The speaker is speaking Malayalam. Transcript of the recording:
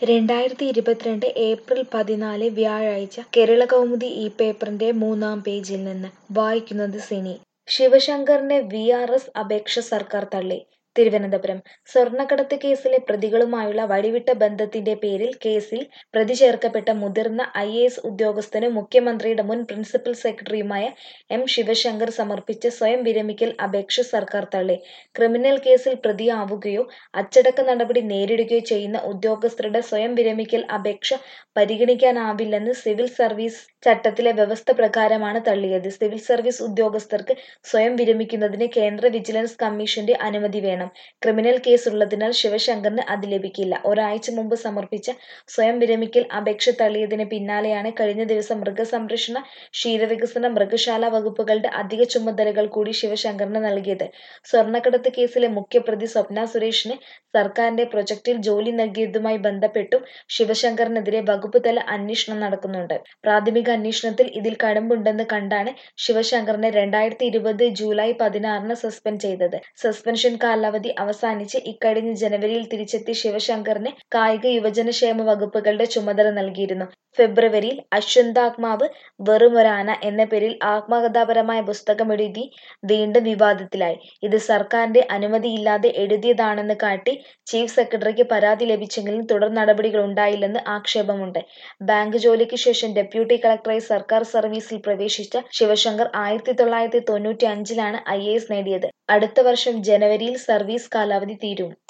രണ്ടായിരത്തി ഇരുപത്തിരണ്ട് ഏപ്രിൽ പതിനാല് വ്യാഴാഴ്ച കേരളകൗമുദി ഈ പേപ്പറിന്റെ മൂന്നാം പേജിൽ നിന്ന് വായിക്കുന്നത് സിനി ശിവശങ്കറിന്റെ വി ആർ എസ് അപേക്ഷ സർക്കാർ തള്ളി തിരുവനന്തപുരം സ്വർണ്ണക്കടത്ത് കേസിലെ പ്രതികളുമായുള്ള വഴിവിട്ട ബന്ധത്തിന്റെ പേരിൽ കേസിൽ പ്രതി ചേർക്കപ്പെട്ട മുതിർന്ന ഐ എ എസ് ഉദ്യോഗസ്ഥനും മുഖ്യമന്ത്രിയുടെ മുൻ പ്രിൻസിപ്പൽ സെക്രട്ടറിയുമായ എം ശിവശങ്കർ സമർപ്പിച്ച സ്വയം വിരമിക്കൽ അപേക്ഷ സർക്കാർ തള്ളി ക്രിമിനൽ കേസിൽ പ്രതിയാവുകയോ അച്ചടക്ക നടപടി നേരിടുകയോ ചെയ്യുന്ന ഉദ്യോഗസ്ഥരുടെ സ്വയം വിരമിക്കൽ അപേക്ഷ പരിഗണിക്കാനാവില്ലെന്ന് സിവിൽ സർവീസ് ചട്ടത്തിലെ വ്യവസ്ഥ പ്രകാരമാണ് തള്ളിയത് സിവിൽ സർവീസ് ഉദ്യോഗസ്ഥർക്ക് സ്വയം വിരമിക്കുന്നതിന് കേന്ദ്ര വിജിലൻസ് കമ്മീഷന്റെ അനുമതി വേണം ക്രിമിനൽ കേസുള്ളതിനാൽ ശിവശങ്കറിന് അത് ലഭിക്കില്ല ഒരാഴ്ച മുമ്പ് സമർപ്പിച്ച സ്വയം വിരമിക്കൽ അപേക്ഷ തള്ളിയതിന് പിന്നാലെയാണ് കഴിഞ്ഞ ദിവസം മൃഗസംരക്ഷണ ക്ഷീരവികസന മൃഗശാല വകുപ്പുകളുടെ അധിക ചുമതലകൾ കൂടി ശിവശങ്കറിന് നൽകിയത് സ്വർണ്ണക്കടത്ത് കേസിലെ മുഖ്യപ്രതി സ്വപ്ന സുരേഷിന് സർക്കാരിന്റെ പ്രൊജക്ടിൽ ജോലി നൽകിയതുമായി ബന്ധപ്പെട്ടും ശിവശങ്കറിനെതിരെ വകുപ്പ് തല അന്വേഷണം നടക്കുന്നുണ്ട് പ്രാഥമിക അന്വേഷണത്തിൽ ഇതിൽ കഴമ്പുണ്ടെന്ന് കണ്ടാണ് ശിവശങ്കറിനെ രണ്ടായിരത്തി ഇരുപത് ജൂലൈ പതിനാറിന് സസ്പെൻഡ് ചെയ്തത് സസ്പെൻഷൻ കാലാവധി അവസാനിച്ച് ഇക്കഴിഞ്ഞ ജനുവരിയിൽ തിരിച്ചെത്തിയ ശിവശങ്കറിന് കായിക യുവജനക്ഷേമ വകുപ്പുകളുടെ ചുമതല നൽകിയിരുന്നു ഫെബ്രുവരിയിൽ അശ്വന്താത്മാവ് വെറുമൊരാന എന്ന പേരിൽ ആത്മകഥാപരമായ പുസ്തകമെഴുതി വീണ്ടും വിവാദത്തിലായി ഇത് സർക്കാരിന്റെ അനുമതിയില്ലാതെ എഴുതിയതാണെന്ന് കാട്ടി ചീഫ് സെക്രട്ടറിക്ക് പരാതി ലഭിച്ചെങ്കിലും തുടർ നടപടികൾ ഉണ്ടായില്ലെന്ന് ആക്ഷേപമുണ്ട് ബാങ്ക് ജോലിക്ക് ശേഷം ഡെപ്യൂട്ടി കളക്ടറായി സർക്കാർ സർവീസിൽ പ്രവേശിച്ച ശിവശങ്കർ ആയിരത്തി തൊള്ളായിരത്തി തൊണ്ണൂറ്റി അഞ്ചിലാണ് ഐ എ എസ് നേടിയത് അടുത്ത വർഷം ജനുവരിയിൽ സർവീസ് കാലാവധി തീരും